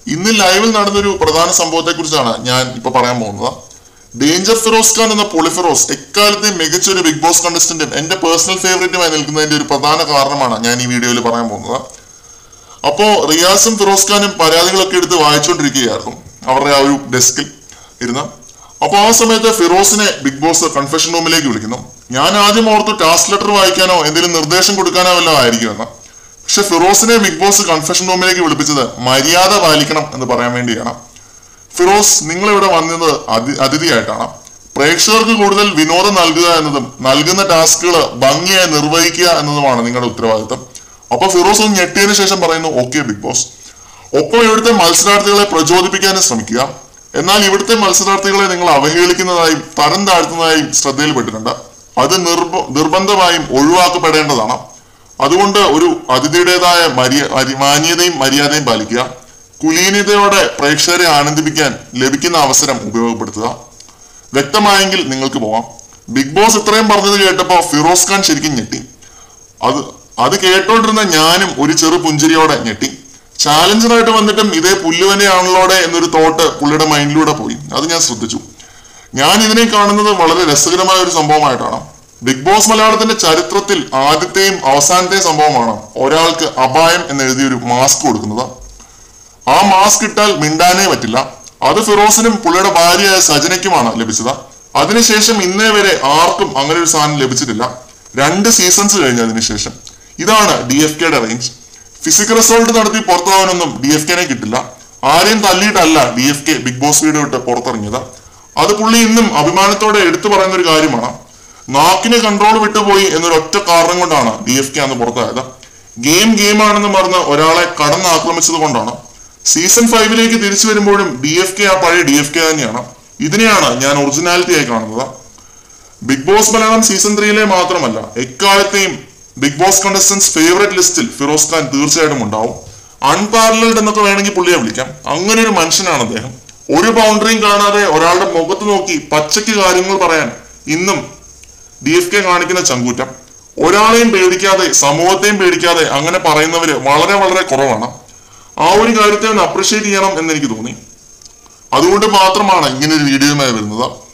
ഇന്ന് ലൈവിൽ നടന്നൊരു പ്രധാന സംഭവത്തെ കുറിച്ചാണ് ഞാൻ ഇപ്പൊ പറയാൻ പോകുന്നത് ഡേഞ്ചർ ഫിറോസ് ഖാൻ എന്ന പൊളിഫിറോസ് എക്കാലത്തെ മികച്ച ഒരു ബിഗ് ബോസ് കണ്ടസ്റ്റന്റും എന്റെ പേഴ്സണൽ ഫേവറേറ്റുമായി നിൽക്കുന്നതിന്റെ ഒരു പ്രധാന കാരണമാണ് ഞാൻ ഈ വീഡിയോയിൽ പറയാൻ പോകുന്നത് അപ്പോ റിയാസും ഫിറോസ് ഖാനും പരാതികളൊക്കെ എടുത്ത് വായിച്ചുകൊണ്ടിരിക്കുകയായിരുന്നു അവരുടെ ആ ഒരു ഡെസ്കിൽ ഇരുന്ന് അപ്പൊ ആ സമയത്ത് ഫിറോസിനെ ബിഗ് ബോസ് കൺഫെഷൻ റൂമിലേക്ക് വിളിക്കുന്നു ഞാൻ ആദ്യം ഓർത്തു ടാസ്ക് ലെറ്റർ വായിക്കാനോ എന്തെങ്കിലും നിർദ്ദേശം കൊടുക്കാനോ വല്ലതും ആയിരിക്കുമെന്ന് പക്ഷെ ഫിറോസിനെ ബിഗ് ബോസ് കൺഫെഷൻ റൂമിലേക്ക് വിളിപ്പിച്ചത് മര്യാദ പാലിക്കണം എന്ന് പറയാൻ വേണ്ടിയാണ് ഫിറോസ് നിങ്ങൾ ഇവിടെ വന്നത് അതി അതിഥിയായിട്ടാണ് പ്രേക്ഷകർക്ക് കൂടുതൽ വിനോദം നൽകുക എന്നതും നൽകുന്ന ടാസ്കുകൾ ഭംഗിയായി നിർവഹിക്കുക എന്നതുമാണ് നിങ്ങളുടെ ഉത്തരവാദിത്തം അപ്പൊ ഫിറോസ് ഒന്ന് ഞെട്ടിയതിനു ശേഷം പറയുന്നു ഓക്കെ ബിഗ് ബോസ് ഒപ്പം ഇവിടുത്തെ മത്സരാർത്ഥികളെ പ്രചോദിപ്പിക്കാനും ശ്രമിക്കുക എന്നാൽ ഇവിടുത്തെ മത്സരാർത്ഥികളെ നിങ്ങൾ അവഹേളിക്കുന്നതായും തരം താഴ്ത്തുന്നതായും ശ്രദ്ധയിൽപ്പെട്ടിട്ടുണ്ട് അത് നിർബ നിർബന്ധമായും ഒഴിവാക്കപ്പെടേണ്ടതാണ് അതുകൊണ്ട് ഒരു അതിഥിയുടേതായ മര്യ മരി- മാന്യതയും മര്യാദയും പാലിക്കുക കുലീനതയോടെ പ്രേക്ഷകരെ ആനന്ദിപ്പിക്കാൻ ലഭിക്കുന്ന അവസരം ഉപയോഗപ്പെടുത്തുക വ്യക്തമായെങ്കിൽ നിങ്ങൾക്ക് പോവാം ബിഗ് ബോസ് ഇത്രയും പറഞ്ഞത് കേട്ടപ്പോൾ ഫിറോസ് ഖാൻ ശരിക്കും ഞെട്ടി അത് അത് കേട്ടോണ്ടിരുന്ന ഞാനും ഒരു ചെറു പുഞ്ചിരിയോടെ ഞെട്ടി ചാലഞ്ചറായിട്ട് വന്നിട്ടും ഇതേ പുല്ലുവനെയാണല്ലോടെ എന്നൊരു തോട്ട് പുള്ളിയുടെ മൈൻഡിലൂടെ പോയി അത് ഞാൻ ശ്രദ്ധിച്ചു ഞാൻ ഇതിനെ കാണുന്നത് വളരെ രസകരമായ ഒരു സംഭവമായിട്ടാണ് ബിഗ് ബോസ് മലയാളത്തിന്റെ ചരിത്രത്തിൽ ആദ്യത്തെയും അവസാനത്തെയും സംഭവമാണ് ഒരാൾക്ക് അപായം എന്ന് എഴുതിയൊരു മാസ്ക് കൊടുക്കുന്നത് ആ മാസ്ക് ഇട്ടാൽ മിണ്ടാനേ പറ്റില്ല അത് ഫിറോസിനും പുള്ളിയുടെ ഭാര്യയായ സജനയ്ക്കുമാണ് ലഭിച്ചത് അതിനുശേഷം ഇന്നേ വരെ ആർക്കും അങ്ങനെ ഒരു സാധനം ലഭിച്ചിട്ടില്ല രണ്ട് സീസൺസ് കഴിഞ്ഞ അതിനുശേഷം ഇതാണ് ഡി എഫ് കെയുടെ റേഞ്ച് ഫിസിക്കൽ അസോൾട്ട് നടത്തി പുറത്താവാനൊന്നും ഡി എഫ് കെനെ കിട്ടില്ല ആരെയും തല്ലിയിട്ടല്ല D F K Bigg Boss video ഇട്ട് പുറത്തിറങ്ങിയത് അത് പുള്ളി ഇന്നും അഭിമാനത്തോടെ എടുത്തു പറയുന്ന ഒരു കാര്യമാണ് നാക്കിന് കൺട്രോൾ വിട്ടുപോയി എന്നൊരു ഒറ്റ കാരണം കൊണ്ടാണ് ഡി എഫ് കെ അന്ന് പുറത്തായത് ഗെയിം ഗെയിം ആണെന്ന് പറഞ്ഞ് ഒരാളെ കടന്നാക്രമിച്ചത് കൊണ്ടാണ് സീസൺ ഫൈവിലേക്ക് തിരിച്ചു വരുമ്പോഴും ഡി എഫ് കെ ആ പഴയ ഡി എഫ് കെ തന്നെയാണ് ഇതിനെയാണ് ഞാൻ ഒറിജിനാലിറ്റി ആയി കാണുന്നത് ബിഗ് ബോസ് മലയാളം സീസൺ ത്രീയിലെ മാത്രമല്ല എക്കാലത്തെയും ബിഗ് ബോസ് കണ്ടസ്റ്റൻസ് ഫേവറേറ്റ് ലിസ്റ്റിൽ ഫിറോസ് ഖാൻ തീർച്ചയായിട്ടും ഉണ്ടാവും അൺപാരലൽഡ് എന്നൊക്കെ വേണമെങ്കിൽ പുള്ളിയെ വിളിക്കാം അങ്ങനെ ഒരു മനുഷ്യനാണ് അദ്ദേഹം ഒരു ബൗണ്ടറിയും കാണാതെ ഒരാളുടെ മുഖത്ത് നോക്കി പച്ചയ്ക്ക് കാര്യങ്ങൾ പറയാൻ ഇന്നും ഡി എഫ് കെ കാണിക്കുന്ന ചങ്കൂറ്റം ഒരാളെയും പേടിക്കാതെ സമൂഹത്തെയും പേടിക്കാതെ അങ്ങനെ പറയുന്നവര് വളരെ വളരെ കുറവാണ് ആ ഒരു കാര്യത്തെ ഒന്ന് അപ്രിഷിയേറ്റ് ചെയ്യണം എന്ന് എനിക്ക് തോന്നി അതുകൊണ്ട് മാത്രമാണ് ഇങ്ങനെ ഒരു വീഡിയോയുമായി വരുന്നത്